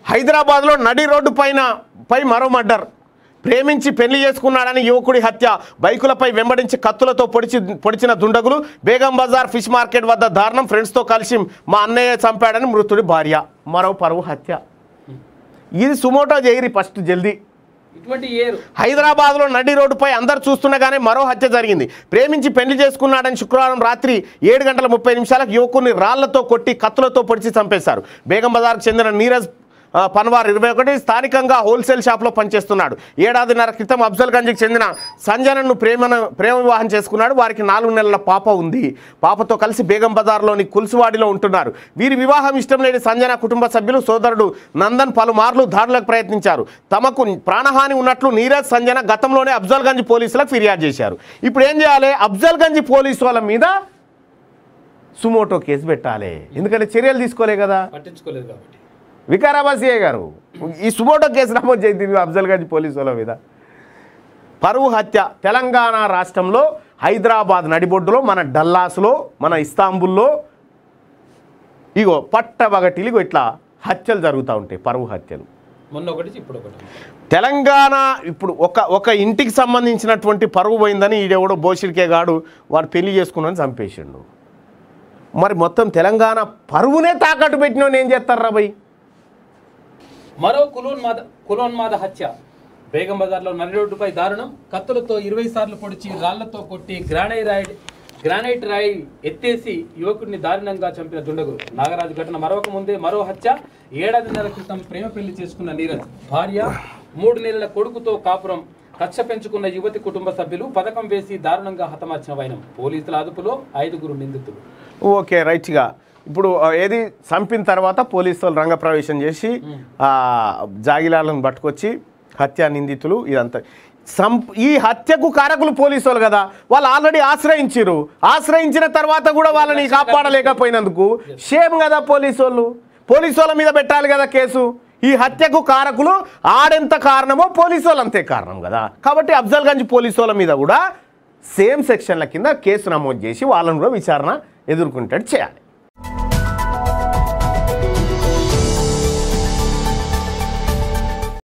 హైదరాబాద్లో నడి రోడ్డు పైన పై మరో మర్డర్ ప్రేమించి పెళ్లి చేసుకున్నాడని యువకుడి హత్య బైకులపై వెంబడించి కత్తులతో పొడిచి పొడిచిన దుండగులు బేగం బజార్ ఫిష్ మార్కెట్ వద్ద దారుణం ఫ్రెండ్స్తో కలిసి మా అన్నయ్య చంపాడని మృతుడి భార్య మరో పరువు హత్య ఇది సుమోటో చేయరి ఫస్ట్ జల్దీ ఇటువంటి ఏరు హైదరాబాద్లో నడి రోడ్డుపై అందరు చూస్తుండగానే మరో హత్య జరిగింది ప్రేమించి పెళ్లి చేసుకున్నాడని శుక్రవారం రాత్రి ఏడు గంటల ముప్పై నిమిషాలకు యువకుడిని రాళ్లతో కొట్టి కత్తులతో పొడిచి చంపేశారు బేగం బజార్కు చెందిన నీరజ్ ఆ, పన్వార్ ఇరవై ఒకటి స్థానికంగా హోల్సేల్ షాప్లో పనిచేస్తున్నాడు ఏడాదిన్నర క్రితం అఫ్జల్గంజ్కి చెందిన సంజనను ప్రేమను ప్రేమ వివాహం చేసుకున్నాడు వారికి నాలుగు నెలల పాప ఉంది పాపతో కలిసి బేగం బజార్లోని కుల్సువాడిలో ఉంటున్నారు వీరి వివాహం ఇష్టం లేని సంజన కుటుంబ సభ్యులు సోదరుడు నందన్ పలుమార్లు దాడులకు ప్రయత్నించారు తమకు ప్రాణహాని ఉన్నట్లు నీరజ్ సంజన గతంలోనే అఫ్జల్గంజ్ పోలీసులకు ఫిర్యాదు చేశారు ఇప్పుడు ఏం చేయాలి అఫ్జల్గంజ్ పోలీసు వాళ్ళ మీద సుమోటో కేసు పెట్టాలి ఎందుకంటే చర్యలు తీసుకోలే కదా పట్టించుకోలేదు కాబట్టి వికారాబాద్ సిఐ గారు ఈ సుమోటో కేసు నమోదు చేయింది అఫ్జల్గంజ్ పోలీసు వాళ్ళ మీద పరువు హత్య తెలంగాణ రాష్ట్రంలో హైదరాబాద్ నడిబొడ్డులో మన డల్లాస్లో మన ఇస్తాంబుల్లో ఇగో పట్టబగటిలు ఇగో ఇట్లా హత్యలు జరుగుతూ ఉంటాయి పరువు హత్యలు మొన్న ఒకటి ఇప్పుడు ఒకటి తెలంగాణ ఇప్పుడు ఒక ఒక ఇంటికి సంబంధించినటువంటి పరువు పోయిందని ఈడెవడో బోషిడికే గాడు వాడు పెళ్లి చేసుకున్నాను చంపేసిండు మరి మొత్తం తెలంగాణ పరువునే తాకట్టు పెట్టిన ఏం చేస్తారా భయ్ మరో కులోన్మాద కులోన్మాద హత్య బేగం బజార్లో నడి రోడ్డుపై దారుణం కత్తులతో ఇరవై సార్లు పొడిచి రాళ్లతో కొట్టి గ్రానైట్ రాయి గ్రానైట్ రాయి ఎత్తేసి యువకుడిని దారుణంగా చంపిన దుండగులు నాగరాజు ఘటన మరొక ముందే మరో హత్య ఏడాదిన్నర క్రితం ప్రేమ పెళ్లి చేసుకున్న నీరజ్ భార్య మూడు నెలల కొడుకుతో కాపురం కక్ష పెంచుకున్న యువతి కుటుంబ సభ్యులు పథకం వేసి దారుణంగా హతమార్చిన వైనం పోలీసుల అదుపులో ఐదుగురు నిందితులు ఓకే రైట్గా ఇప్పుడు ఆ, ఏది చంపిన తర్వాత పోలీసు వాళ్ళు రంగప్రవేశం చేసి ఆ, జాగిలాలను పట్టుకొచ్చి హత్య నిందితులు ఇదంతా సంప్ ఈ హత్యకు కారకులు పోలీసు వాళ్ళు కదా వాళ్ళు ఆల్రెడీ ఆశ్రయించారు ఆశ్రయించిన తర్వాత కూడా వాళ్ళని కాపాడలేకపోయినందుకు షేమ్ కదా పోలీసు వాళ్ళు పోలీసు వాళ్ళ మీద పెట్టాలి కదా కేసు ఈ హత్యకు కారకులు ఆడెంత కారణమో పోలీసు వాళ్ళు అంతే కారణం కదా కాబట్టి అఫ్జల్గంజ్ పోలీసు వాళ్ళ మీద కూడా సేమ్ సెక్షన్ల కింద కేసు నమోదు చేసి వాళ్ళని కూడా విచారణ ఎదుర్కొంటాడు చేయాలి